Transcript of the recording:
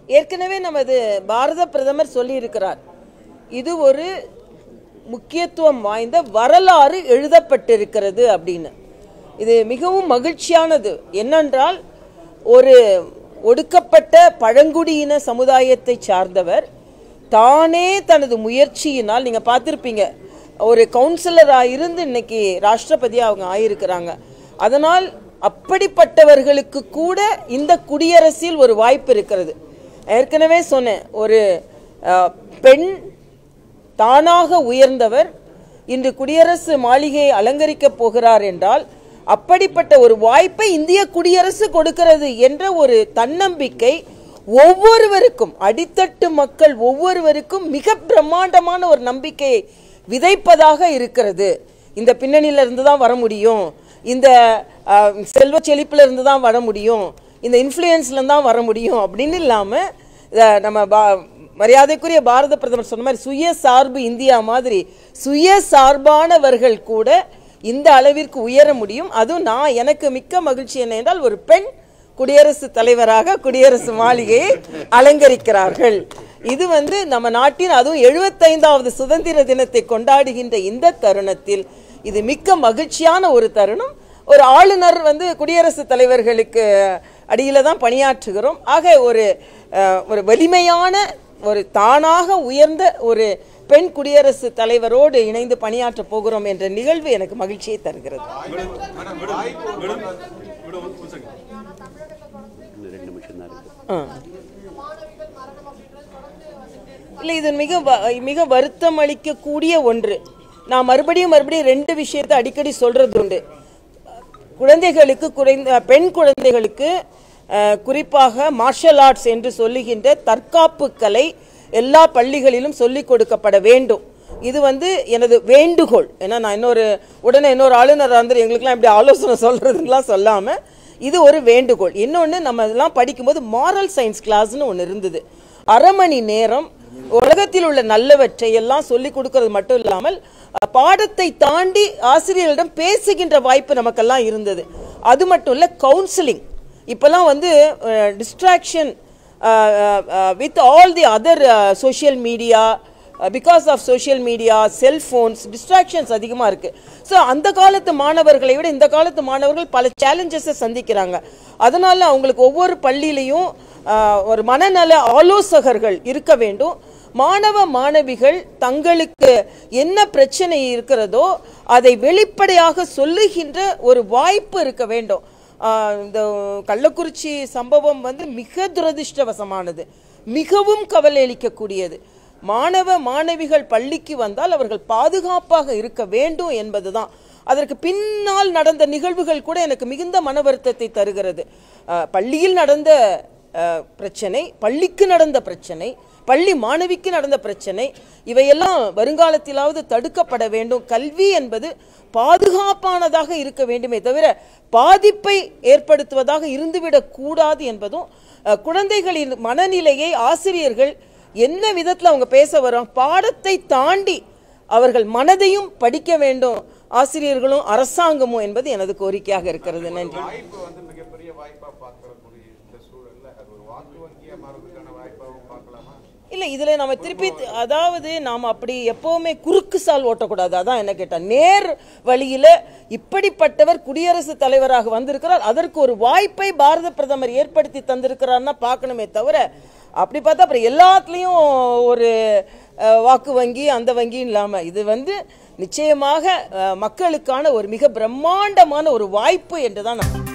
ஏற்கனவே நமது பாரத பிரதமர் சொல்லியிருக்கிறார் இது ஒரு முக்கியத்துவம் வாய்ந்த வரலாறு எழுதப்பட்டிருக்கிறது அப்படின்னு இது மிகவும் மகிழ்ச்சியானது என்னென்றால் ஒரு ஒடுக்கப்பட்ட பழங்குடியின சமுதாயத்தை சார்ந்தவர் தானே தனது முயற்சியினால் நீங்கள் பார்த்துருப்பீங்க ஒரு கவுன்சிலராக இருந்து இன்னைக்கு ராஷ்டிரபதியாக அவங்க ஆயிருக்கிறாங்க அதனால் அப்படிப்பட்டவர்களுக்கு கூட இந்த குடியரசில் ஒரு வாய்ப்பு இருக்கிறது ஏற்கனவே சொன்னேன் ஒரு அஹ், பெண் தானாக உயர்ந்தவர் இன்று குடியரசு மாளிகையை அலங்கரிக்கப் போகிறார் என்றால் அப்படிப்பட்ட ஒரு வாய்ப்பை இந்திய குடியரசு கொடுக்கிறது என்ற ஒரு தன்னம்பிக்கை ஒவ்வொருவருக்கும் அடித்தட்டு மக்கள் ஒவ்வொருவருக்கும் மிக பிரம்மாண்டமான ஒரு நம்பிக்கையை விதைப்பதாக இருக்கிறது இந்த பின்னணியில இருந்து தான் வர முடியும் இந்த அஹ், செல்வ செழிப்புல இருந்து தான் வர முடியும் இந்த இன்ஃப்ளூயன்ஸ்ல தான் வர முடியும் அப்படின்னு இல்லாம இத நம்ம பா- மரியாதைக்குரிய பாரத பிரதமர் சொன்ன மாதிரி சுய சார்பு இந்தியா மாதிரி சுய சார்பானவர்கள் கூட இந்த அளவிற்கு உயர முடியும் அதுவும் நான் எனக்கு மிக்க மகிழ்ச்சி என்ன என்றால் ஒரு பெண் குடியரசுத் தலைவராக குடியரசு மாளிகையை அலங்கரிக்கிறார்கள் இது வந்து நம்ம நாட்டின் அதுவும் எழுபத்தைந்தாவது சுதந்திர தினத்தை கொண்டாடுகின்ற இந்த தருணத்தில் இது மிக்க மகிழ்ச்சியான ஒரு தருணம் ஒரு ஆளுநர் வந்து குடியரசுத் தலைவர்களுக்கு அடியில தான் பணியாற்றுகிறோம் ஆக ஒரு அஹ், ஒரு வலிமையான ஒரு தானாக உயர்ந்த ஒரு பெண் குடியரசுத் தலைவரோடு இணைந்து பணியாற்ற போகிறோம் என்ற நிகழ்வு எனக்கு மகிழ்ச்சியை தருகிறது இன்னும் ரெண்டு நிமிஷம் தான் இருக்கு ஆ. இல்லை இது மிக வ- மிக வருத்தம் அளிக்கக்கூடிய ஒன்று நான் மறுபடியும் மறுபடியும் ரெண்டு விஷயத்தை அடிக்கடி சொல்றது உண்டு குழந்தைகளுக்கு குறைந்த பெண் குழந்தைகளுக்கு அஹ், குறிப்பாக மார்ஷல் ஆர்ட்ஸ் என்று சொல்லுகின்ற தற்காப்பு கலை எல்லா பள்ளிகளிலும் சொல்லிக் கொடுக்கப்பட வேண்டும் இது வந்து எனது வேண்டுகோள் ஏன்னா நான் இன்னொரு உடனே இன்னொரு ஆளுநர் வந்து எங்களுக்குலாம் இப்படி ஆலோசனை சொல்றதுலாம் சொல்லாம இது ஒரு வேண்டுகோள் இன்னொன்று நம்ம இதெல்லாம் படிக்கும்போது மாரல் சயின்ஸ் கிளாஸ்னு ஒன்று இருந்தது அரை மணி நேரம் உலகத்தில் உள்ள நல்லவற்றை எல்லாம் சொல்லிக் கொடுக்கறது மட்டும் இல்லாமல் அஹ், பாடத்தை தாண்டி ஆசிரியர்களிடம் பேசுகின்ற வாய்ப்பு நமக்கெல்லாம் இருந்தது அது மட்டும் இல்லை கவுன்சிலிங் இப்போல்லாம் வந்து distraction with all the other social media because of social media cellphones distractions அதிகமாக இருக்குது ஸோ அந்த காலத்து மாணவர்களை விட இந்த காலத்து மாணவர்கள் பல சேலஞ்சஸை சந்திக்கிறாங்க அதனால அவங்களுக்கு ஒவ்வொரு பள்ளியிலையும் ஆஹ், ஒரு மனநல ஆலோசகர்கள் இருக்க வேண்டும் மாணவ மாணவிகள் தங்களுக்கு என்ன பிரச்சனை இருக்கிறதோ அதை வெளிப்படையாக சொல்லுகின்ற ஒரு வாய்ப்பு இருக்க வேண்டும் ஆஹ், இந்த கள்ளக்குறிச்சி சம்பவம் வந்து மிக துரதிர்ஷ்டவசமானது மிகவும் கவலை அளிக்கக்கூடியது மாணவ மாணவிகள் பள்ளிக்கு வந்தால் அவர்கள் பாதுகாப்பாக இருக்க வேண்டும் என்பதுதான் அதற்கு பின்னால் நடந்த நிகழ்வுகள் கூட எனக்கு மிகுந்த மன வருத்தத்தை தருகிறது அஹ், பள்ளியில் நடந்த அஹ், பிரச்சனை பள்ளிக்கு நடந்த பிரச்சனை பள்ளி மாணவிக்கு நடந்த பிரச்சனை இவையெல்லாம் வருங்காலத்திலாவது தடுக்கப்பட வேண்டும் கல்வி என்பது பாதுகாப்பானதாக இருக்க வேண்டுமே தவிர பாதிப்பை ஏற்படுத்துவதாக இருந்துவிடக் கூடாது என்பதும் அஹ், குழந்தைகளின் மனநிலையை ஆசிரியர்கள் என்ன விதத்தில் அவங்க பேச வரோம் பாடத்தை தாண்டி அவர்கள் மனதையும் படிக்க வேண்டும் ஆசிரியர்களும் அரசாங்கமும் என்பது எனது கோரிக்கையாக இருக்கிறது நன்றி வாய்ப்பு வந்து மிகப்பெரிய வாய்ப்பா பார்க்கக்கூடிய இந்த சூழல்ல அது ஒரு வாக்கு வங்கியா மாறதுக்கான வாய்ப்பாகவும் பார்க்கலாமா இல்லை இதில் நம்ம திருப்பி அதாவது நாம் அப்படி எப்போவுமே குறுக்கு சால் ஓட்டக்கூடாது அதான் என்ன கேட்டா நேர் வழியில் இப்படிப்பட்டவர் குடியரசுத் தலைவராக வந்திருக்கிறார் அதற்கு ஒரு வாய்ப்பை பாரத பிரதமர் ஏற்படுத்தி தந்திருக்கிறார்னா பார்க்கணுமே தவிர அப்படி பார்த்தா அப்புறம் எல்லாத்துலேயும் ஒரு அஹ், வாக்கு வங்கி அந்த வங்கியும் இல்லாமல் இது வந்து நிச்சயமாக அஹ், மக்களுக்கான ஒரு மிக பிரம்மாண்டமான ஒரு வாய்ப்பு என்று தான் நான்